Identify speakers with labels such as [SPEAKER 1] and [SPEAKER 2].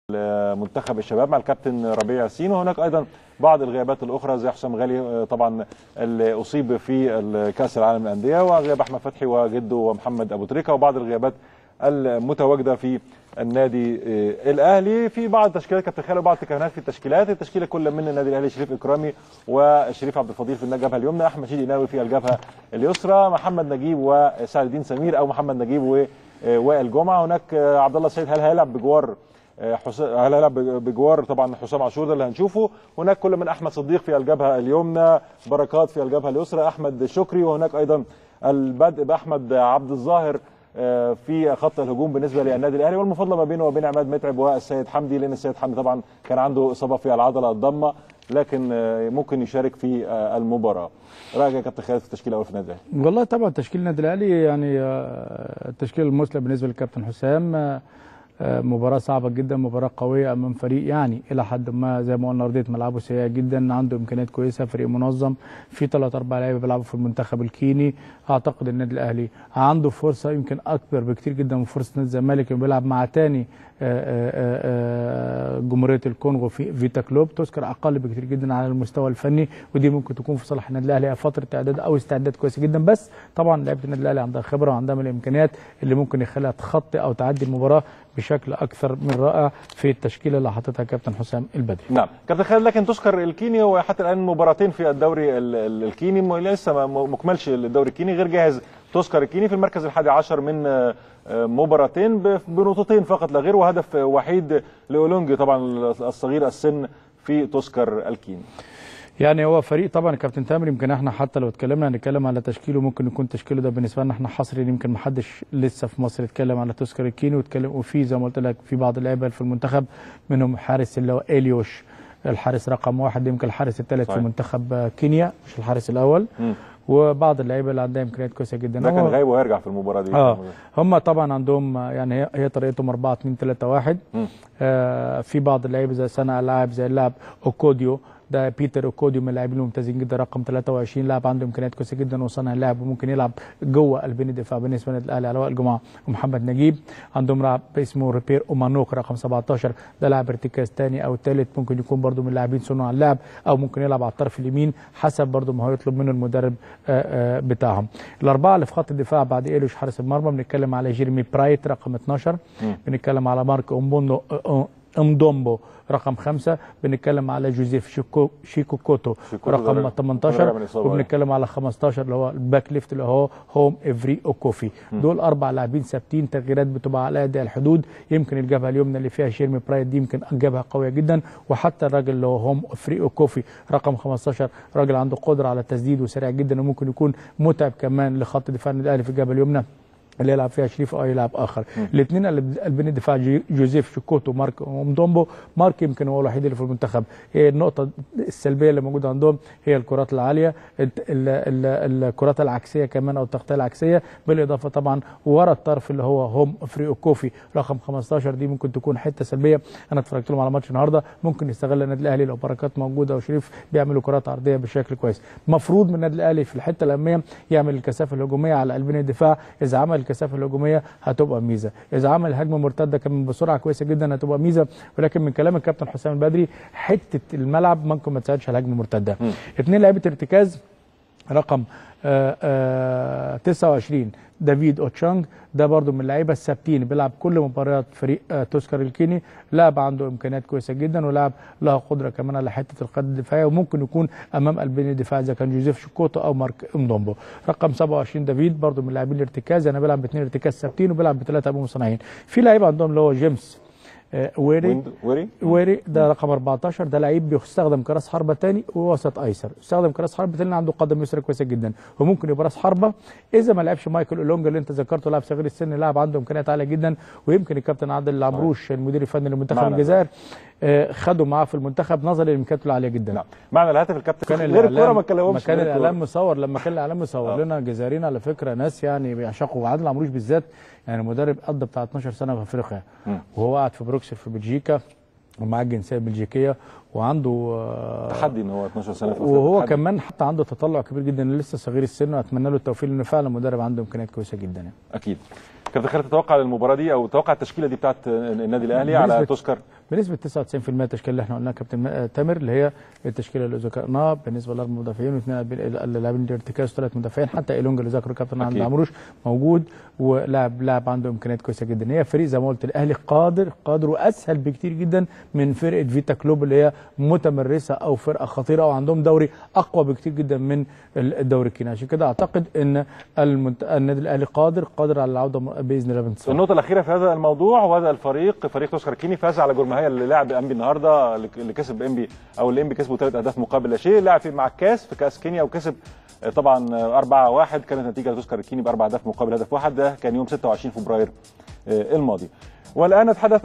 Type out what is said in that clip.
[SPEAKER 1] منتخب الشباب مع الكابتن ربيع ياسين وهناك ايضا بعض الغيابات الاخرى زي حسام غالي آه، طبعا اللي اصيب في كاس العالم للانديه وغياب احمد فتحي وجده ومحمد ابو تريكه وبعض الغيابات المتواجده في النادي آه، الاهلي في بعض التشكيلات كابتن خالد وبعض التكهنات في التشكيلات التشكيله كل من النادي الاهلي شريف اكرامي وشريف عبد الفضيل في الجبهه اليمنى احمد شيدي ناوي في الجبهه اليسرى محمد نجيب وسعد الدين سمير او محمد نجيب ووائل جمعه هناك آه، عبد الله السيد هل هيلعب بجوار آه، حسام هل هيلعب بجوار طبعا حسام عاشور ده اللي هنشوفه هناك كل من احمد صديق في الجبهه اليمنى بركات في الجبهه اليسرى احمد شكري وهناك ايضا البدء باحمد عبد الظاهر آه، في خط الهجوم بالنسبه للنادي الاهلي والمفاضله ما بينه وبين عماد متعب والسيد حمدي لان السيد حمدي طبعا كان عنده اصابه في العضله الضمه لكن آه، ممكن يشارك في المباراه. رايك يا كابتن خالد في التشكيله الاول في النادي الاهلي؟
[SPEAKER 2] والله طبعا تشكيل النادي الاهلي يعني التشكيل المثلى بالنسبه للكابتن حسام مباراة صعبة جدا مباراة قوية أمام فريق يعني إلى حد ما زي ما قلنا أرضية ملعبه سيئة جدا عنده إمكانيات كويسة فريق منظم في ثلاث أربع لعيبة بيلعبوا في المنتخب الكيني أعتقد النادي الأهلي عنده فرصة يمكن أكبر بكتير جدا من فرصة نادي الزمالك بيلعب مع تاني جمهوريه الكونغو في فيتا كلوب تذكر اقل بكتير جدا على المستوى الفني ودي ممكن تكون في صالح النادي الاهلي فتره اعداد او استعداد كويسه جدا بس طبعا لعيبه النادي الاهلي عندها خبره وعندها من الامكانيات اللي ممكن يخليها تخطي او تعدي المباراه بشكل اكثر من رائع في التشكيله اللي حاططها كابتن حسام البدري.
[SPEAKER 1] نعم، كابتن خالد لكن تذكر الكيني وحتى الان مباراتين في الدوري الكيني لسه ما مكملش الدوري الكيني غير جاهز تذكر الكيني في المركز الحادي عشر من مباراتين بنقطتين فقط لا غير وهدف وحيد لاولونجي طبعا الصغير السن في تذكر الكيني.
[SPEAKER 2] يعني هو فريق طبعا كابتن تامر يمكن احنا حتى لو اتكلمنا هنتكلم على تشكيله ممكن يكون تشكيله ده بالنسبه لنا احنا حصري يمكن ما حدش لسه في مصر اتكلم على تذكر الكيني واتكلم وفي زي ما قلت لك في بعض اللعيبه في المنتخب منهم حارس اللي هو اليوش الحارس رقم واحد يمكن الحارس الثالث في منتخب كينيا مش الحارس الاول م. وبعض اللعيبه اللي عندها امكانيات كويسه جدا
[SPEAKER 1] ده كان غايب وهيرجع في المباراه دي
[SPEAKER 2] اه هم طبعا عندهم يعني هي طريقتهم 4 2 3 1 آه في بعض اللعيبه زي صانع اللاعب زي اللاعب اوكوديو ده بيتر اوكوديو من اللاعبين الممتازين جدا رقم 23 لاعب عنده امكانيات كويسه جدا وصانع اللاعب وممكن يلعب جوه قلبين الدفاع بالنسبه للنادي الاهلي على وائل جمعه ومحمد نجيب عندهم لاعب اسمه ريبير اومانوك رقم 17 ده لاعب ارتكاز ثاني او ثالث ممكن يكون برده من اللاعبين صناع اللعب او ممكن يلعب على الطرف اليمين حسب برده ما هو يطلب منه المدرب آآ آآ بتاعهم الاربعه اللي في خط الدفاع بعد ايلوش حارس المرمى بنتكلم على جيرمي برايت رقم 12 بنتكلم على مارك اومبوندو امدومبو رقم خمسة بنتكلم على جوزيف شيكو شيكو كوتو رقم 18 وبنتكلم على 15 اللي هو الباك ليفت اللي هو هوم افري اوكوفي دول اربع لاعبين ثابتين تغييرات بتبقى على اداء الحدود يمكن الجبهه اليمنى اللي فيها شيرمي برايد دي يمكن جبهه قويه جدا وحتى الراجل اللي هو هوم افري اوكوفي رقم 15 راجل عنده قدره على التسديد وسريع جدا وممكن يكون متعب كمان لخط دفاع النادي الاهلي في الجبهه اليمنى اللي يلعب فيها شريف او يلعب اخر الاثنين قلبين الدفاع جوزيف شيكوتو مارك ومدومبو مارك يمكن هو الوحيد اللي في المنتخب هي النقطه السلبيه اللي موجوده عندهم هي الكرات العاليه الكرات العكسيه كمان او التغطيه العكسيه بالاضافه طبعا ورا الطرف اللي هو هوم فريقو كوفي رقم 15 دي ممكن تكون حته سلبيه انا اتفرجت لهم على ماتش النهارده ممكن يستغل النادي الاهلي لو بركات موجوده وشريف بيعملوا كرات عرضيه بشكل كويس مفروض من النادي الاهلي في الحته الاماميه يعمل الكثافه الهجوميه على قلبين الدفاع اذا عمل الكثافه الهجوميه هتبقى ميزه اذا عمل هجمه مرتده كمان بسرعه كويسه جدا هتبقى ميزه ولكن من كلام الكابتن حسام البدري حته الملعب ممكن ما تساعدش على الهجمه المرتده اثنين لعيبه ارتكاز رقم آآ آآ 29 دافيد اوتشانج ده برده من اللعيبه الثابتين بيلعب كل مباريات فريق توسكر الكيني لاعب عنده امكانيات كويسه جدا ولاعب له قدره كمان على حته القياده الدفاعيه وممكن يكون امام قلبين الدفاع اذا كان جوزيف شكوتو او مارك امدومبو رقم 27 دافيد برده من لاعبين الارتكاز يعني بيلعب باثنين ارتكاز ثابتين وبيلعب بثلاثه امام صناعيين في لعيبه عندهم اللي هو جيمس ويري
[SPEAKER 1] ويري
[SPEAKER 2] ويري ده رقم 14 ده لعيب بيستخدم كراس حربه ثاني ووسط ايسر يستخدم كراس حربه ثاني عنده قدم يسرى كويسه جدا وممكن يبقى راس حربه اذا ما لعبش مايكل اولونجا اللي انت ذكرته لاعب صغير السن لاعب عنده امكانيات عاليه جدا ويمكن الكابتن عادل العمروش المدير الفني لمنتخب الجزائر خدوا معاه في المنتخب نظرا لامكانياته العاليه جدا
[SPEAKER 1] نعم معنى الهدف الكابتن
[SPEAKER 2] كان
[SPEAKER 1] غير الكوره ما اتكلموش
[SPEAKER 2] كان الاعلام مصور لما كان الاعلام مصور لنا الجزائريين على فكره ناس يعني بيعشقوا وعادل العمروش بالذات يعني مدرب قضى بتاع 12 سنه في افريقيا وهو قاعد في بروكسل في بلجيكا ومعاه الجنسيه البلجيكيه وعنده
[SPEAKER 1] تحدي ان هو 12 سنه في افريقيا
[SPEAKER 2] وهو
[SPEAKER 1] تحدي.
[SPEAKER 2] كمان حتى عنده تطلع كبير جدا لسه صغير السن واتمنى له التوفيق لانه فعلا مدرب عنده امكانيات كويسه جدا يعني.
[SPEAKER 1] اكيد كابتن خالد تتوقع المباراه دي او تتوقع التشكيله دي بتاعت النادي الاهلي على تذكر
[SPEAKER 2] بنسبه 99% التشكيله اللي احنا قلناها كابتن آه، تامر اللي هي التشكيله اللي ذكرناها بالنسبه لاربع مدافعين واثنين اللاعبين الارتكاز ثلاث مدافعين حتى ايلونج اللي ذكره كابتن عبد
[SPEAKER 1] أكيد.
[SPEAKER 2] العمروش موجود ولاعب لاعب عنده امكانيات كويسه جدا هي فريق زي ما قلت الاهلي قادر قادر واسهل بكتير جدا من فرقه فيتا كلوب اللي هي متمرسه او فرقه خطيره او عندهم دوري اقوى بكتير جدا من الدوري الكيني عشان كده اعتقد ان المنت... النادي الاهلي قادر قادر على العوده باذن الله بانتصار
[SPEAKER 1] النقطة الأخيرة في هذا الموضوع وهذا الفريق فريق توسكر كيني فاز على جورماهيا اللي لعب انبي النهارده اللي كسب انبي او اللي انبي كسبه ثلاث أهداف مقابل لا شيء لعب في مع الكاس في كأس كينيا وكسب آه، طبعا 4 1 كانت نتيجة لتوسكر كيني بأربع أهداف مقابل هدف واحد ده كان يوم 26 فبراير آه، الماضي والآن نتحدث